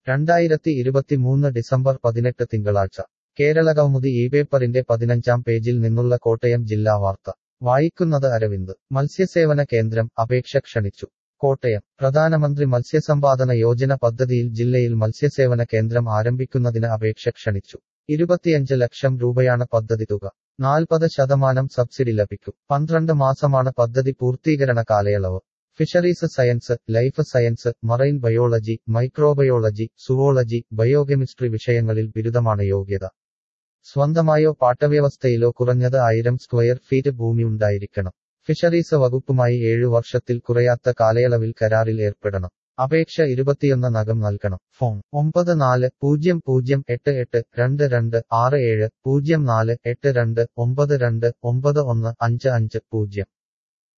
രണ്ടായിരത്തി ഇരുപത്തിമൂന്ന് ഡിസംബർ പതിനെട്ട് തിങ്കളാഴ്ച കേരളകൗമുദി ഈ പേപ്പറിന്റെ പതിനഞ്ചാം പേജിൽ നിന്നുള്ള കോട്ടയം ജില്ലാ വാർത്ത വായിക്കുന്നത് അരവിന്ദ് മത്സ്യസേവന കേന്ദ്രം അപേക്ഷ ക്ഷണിച്ചു കോട്ടയം പ്രധാനമന്ത്രി മത്സ്യസമ്പാദന യോജന പദ്ധതിയിൽ ജില്ലയിൽ മത്സ്യസേവന കേന്ദ്രം ആരംഭിക്കുന്നതിന് അപേക്ഷ ക്ഷണിച്ചു ഇരുപത്തിയഞ്ച് ലക്ഷം രൂപയാണ് പദ്ധതി തുക നാൽപ്പത് ശതമാനം സബ്സിഡി ലഭിക്കും പന്ത്രണ്ട് മാസമാണ് പദ്ധതി പൂർത്തീകരണ കാലയളവ് fisheries science life science marine biology microbiology zoology biochemistry വിഷയങ്ങളിൽ ബിരുദമാണ് യോഗ്യത സ്വന്തമായോ പാട്ടവ്യവസ്ഥയിലോ കുറഞ്ഞത് ആയിരം സ്ക്വയർ ഫീറ്റ് ഭൂമി ഉണ്ടായിരിക്കണം ഫിഷറീസ് വകുപ്പുമായി ഏഴു വർഷത്തിൽ കുറയാത്ത കാലയളവിൽ കരാറിൽ ഏർപ്പെടണം അപേക്ഷ ഇരുപത്തിയൊന്ന് നകം നൽകണം ഫോൺ ഒമ്പത് നാല് പൂജ്യം പൂജ്യം എട്ട് എട്ട് രണ്ട് രണ്ട് ആറ് ഏഴ് പൂജ്യം നാല് എട്ട് രണ്ട് ഒമ്പത് രണ്ട് ഒമ്പത് ഒന്ന് അഞ്ച് അഞ്ച് പൂജ്യം